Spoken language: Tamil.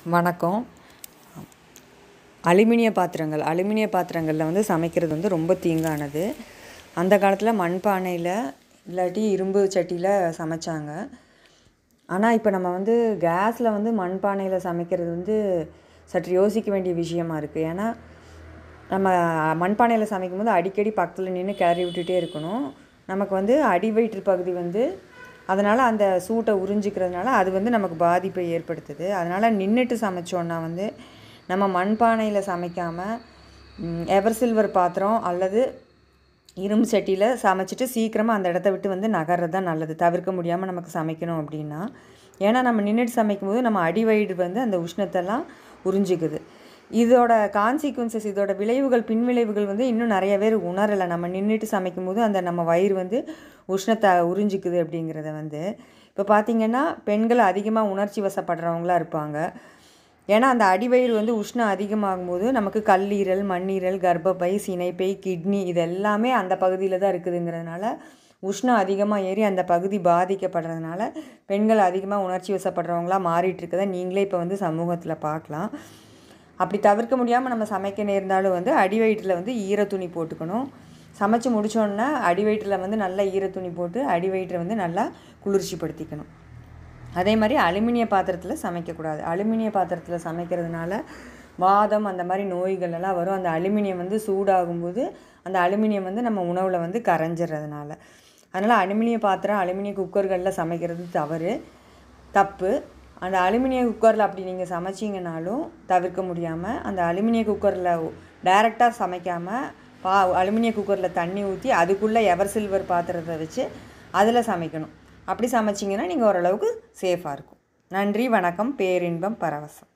வணக்கம் அலுமினிய பாத்திரங்கள் அலுமினிய பாத்திரங்களில் வந்து சமைக்கிறது வந்து ரொம்ப தீங்கானது அந்த காலத்தில் மண்பானையில் இல்லாட்டி இரும்பு சட்டியில் சமைச்சாங்க ஆனால் இப்போ நம்ம வந்து கேஸில் வந்து மண்பானையில் சமைக்கிறது வந்து சற்று யோசிக்க வேண்டிய விஷயமா இருக்குது ஏன்னா நம்ம மண்பானையில் சமைக்கும் போது அடிக்கடி பக்கத்தில் நின்று கிளறி விட்டுட்டே இருக்கணும் நமக்கு வந்து அடி வயிற்று பகுதி வந்து அதனால் அந்த சூட்டை உறிஞ்சிக்கிறதுனால அது வந்து நமக்கு பாதிப்பை ஏற்படுத்துது அதனால் நின்றுட்டு சமைச்சோன்னா வந்து நம்ம மண்பானையில் சமைக்காமல் எவர் சில்வர் பாத்திரம் அல்லது இரும்பு சட்டியில் சமைச்சிட்டு சீக்கிரமாக அந்த இடத்த விட்டு வந்து நகர்றது தான் நல்லது தவிர்க்க முடியாமல் நமக்கு சமைக்கணும் அப்படின்னா ஏன்னா நம்ம நின்றுட்டு சமைக்கும்போது நம்ம அடி வயிறு வந்து அந்த உஷ்ணத்தெல்லாம் உறிஞ்சிக்குது இதோட கான்சிக்வன்சஸ் இதோட விளைவுகள் பின்விளைவுகள் வந்து இன்னும் நிறைய பேர் உணரலை நம்ம நின்றுட்டு சமைக்கும்போது அந்த நம்ம வயிறு வந்து உஷ்ணத்தை உறிஞ்சிக்குது அப்படிங்கிறத வந்து இப்போ பார்த்திங்கன்னா பெண்கள் அதிகமாக உணர்ச்சி வசப்படுறவங்களா இருப்பாங்க ஏன்னா அந்த அடிவயிறு வந்து உஷ்ணம் அதிகமாகும் போது நமக்கு கல்லீரல் மண்ணீரல் கர்ப்பப்பை சினைப்பை கிட்னி இது எல்லாமே அந்த பகுதியில் தான் இருக்குதுங்கிறதுனால உஷ்ணம் அதிகமாக ஏறி அந்த பகுதி பாதிக்கப்படுறதுனால பெண்கள் அதிகமாக உணர்ச்சி வசப்படுறவங்களா மாறிட்டு இருக்கதை நீங்களே இப்போ வந்து சமூகத்தில் பார்க்கலாம் அப்படி தவிர்க்க முடியாமல் நம்ம சமைக்க நேர்ந்தாலும் வந்து அடி வயிற்றில் வந்து ஈர துணி போட்டுக்கணும் சமைச்சு முடித்தோன்னா அடி வயிற்றில் வந்து நல்லா ஈர துணி போட்டு அடி வயிற்றை வந்து நல்லா குளிர்ச்சிப்படுத்திக்கணும் அதே மாதிரி அலுமினிய பாத்திரத்தில் சமைக்கக்கூடாது அலுமினிய பாத்திரத்தில் சமைக்கிறதுனால வாதம் அந்த மாதிரி நோய்கள் எல்லாம் வரும் அந்த அலுமினியம் வந்து சூடாகும்போது அந்த அலுமினியம் வந்து நம்ம உணவில் வந்து கரைஞ்சிறதுனால அதனால் அலுமினிய பாத்திரம் அலுமினிய குக்கர்களில் சமைக்கிறது தவறு தப்பு அந்த அலுமினிய குக்கரில் அப்படி நீங்கள் சமைச்சிங்கனாலும் தவிர்க்க முடியாமல் அந்த அலுமினிய குக்கரில் டைரெக்டாக சமைக்காமல் பா அலுமினிய குக்கரில் தண்ணி ஊற்றி அதுக்குள்ளே எவர் சில்வர் பாத்திரத்தை வச்சு அதில் சமைக்கணும் அப்படி சமைச்சிங்கன்னா நீங்கள் ஓரளவுக்கு சேஃபாக இருக்கும் நன்றி வணக்கம் பேரின்பம் பரவசம்